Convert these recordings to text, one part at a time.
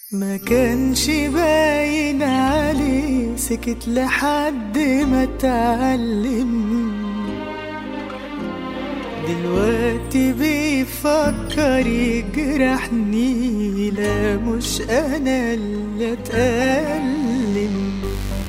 ما كانش باين عليه سكت لحد ما اتعلم دلوقتي بيفكر يجرحني لا مش انا اللي اتألم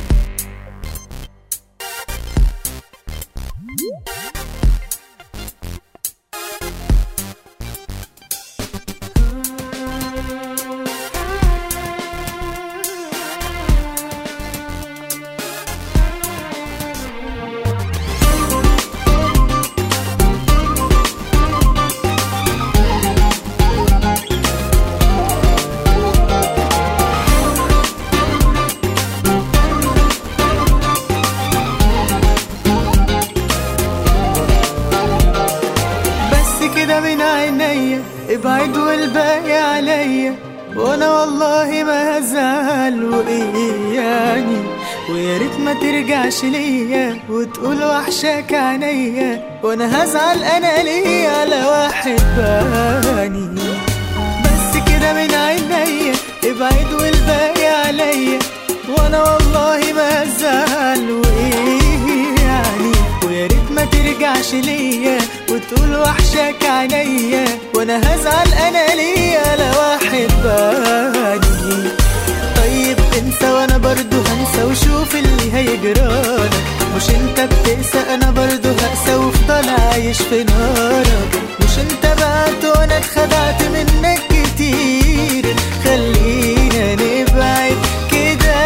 بس كده من عينيا ابعد والباقي عليا وانا والله ما هزعل وايه يعني ويا ريت ما ترجعش ليا وتقول وحشاك عينيا وانا هزعل انا ليا لو واحد باني بس كده من عينيا ابعد والباقي عليا وانا والله ما هزعل وايه يعني ويا ريت ما ترجعش ليا وتقول وحشاك عينيا وانا هزعل انا ليا لو احباني طيب انسى وانا برضو هنسى وشوف اللي هيجرالك مش انت بتقسى انا برضو هقسى وافضل عايش في نارك مش انت بعت وانا اتخدعت منك كتير خلينا نبعد كده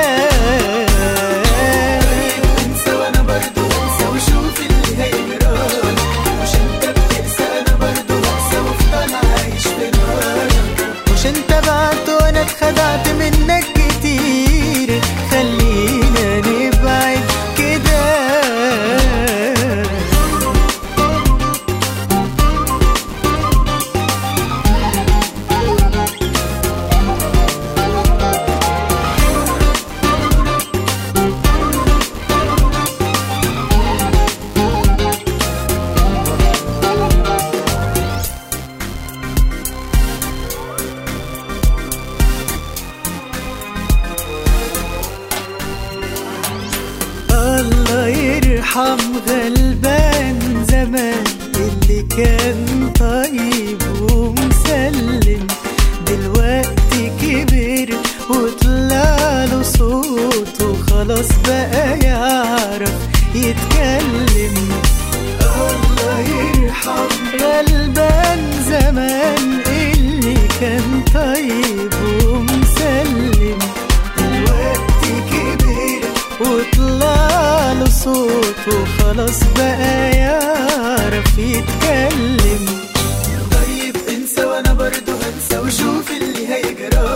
طيب انسى وانا برضو هنسى وشوف اللي هيجرالك مش انت بتقسى انا برضو هقسى وافضل عايش في نارك مش انت بعت وانا اتخدعت منك كتير خلينا نبعد كده الله يرحم غلبان زمان اللي كان طيب ومسلم دلوقتي كبر وطلع له صوت وخلاص بقى يعرف يتكلم الله يرحم غلبان زمان اللي كان طيب ومسلم دلوقتي كبر وطلع له صوت وخلاص بقى يعرف يتكلم طيب انسى وانا برضو هنسى وشوف اللي هيجرى